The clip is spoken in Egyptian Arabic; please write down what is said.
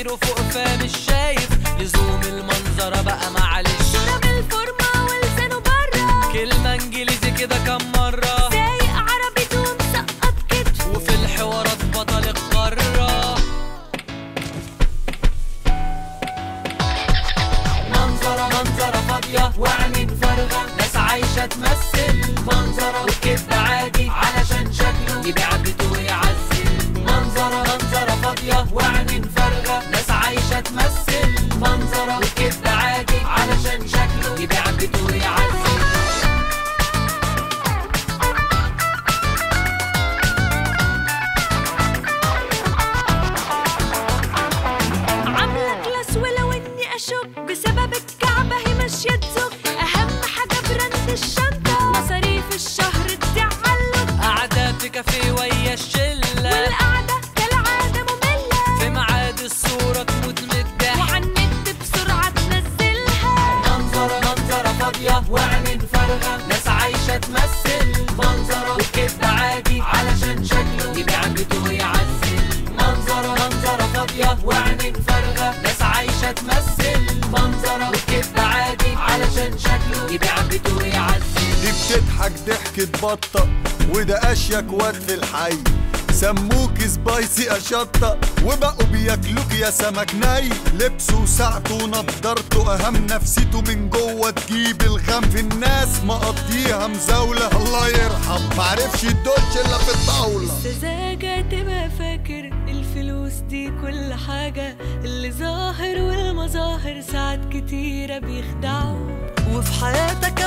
مناخيره فوق فمش شايف لزوم المنظرة بقى معلش شرب الفورمة ولسانه برا كلمة انجليزي كده كم مرة سايق عربيته ومسقط كتفه وفي الحوارات بطل القارة منظرة منظرة فاضية وعينين فارغة ناس عايشة تمثل منظرة والكذب عادي علشان شكله يبيع بيته ويعزل منظرة منظرة فاضية وعينين فارغة ناس عايشة تمثل منظرة والكذب عادي علشان شكله يبيع بيته ويعزل عاملة كلاس ولو اني اشك بسبب الكعبة هي ماشية تزق اهم حاجة براند الشنطة مصاريف الشهر تزعله قاعدة في كافيه ويا الشلة والقعدة كالعادة مملة في ميعاد الصورة تموت من الضحك وعلى النت بسرعة تنزلها منظرة منظرة فاضية وعينين فارغة ناس عايشة تمثل منظرة والكذب عادي علشان شكله يبيع بيته ويعزل منظرة منظرة فاضية وعينين فارغة ناس عايشة تمثل منظرة والكذب عادي علشان شكله يبيع بيته ويعزل دي بتضحك ضحكة بطة وده أشيك واد في الحي سموك سبايسي أشطة وبقوا بياكلوك يا سمك ني لبسه وساعته ونضارته أهم نفسيته من جوه تجيب الغم في الناس مقضيها مزاولة الله يرحم معرفش يدوش إلا في الطاولة سذاجة تبقى فاكر الفلوس دي كل حاجة اللي ظاهر والمظاهر ساعات كتيرة بيخدعوا وفي حياتك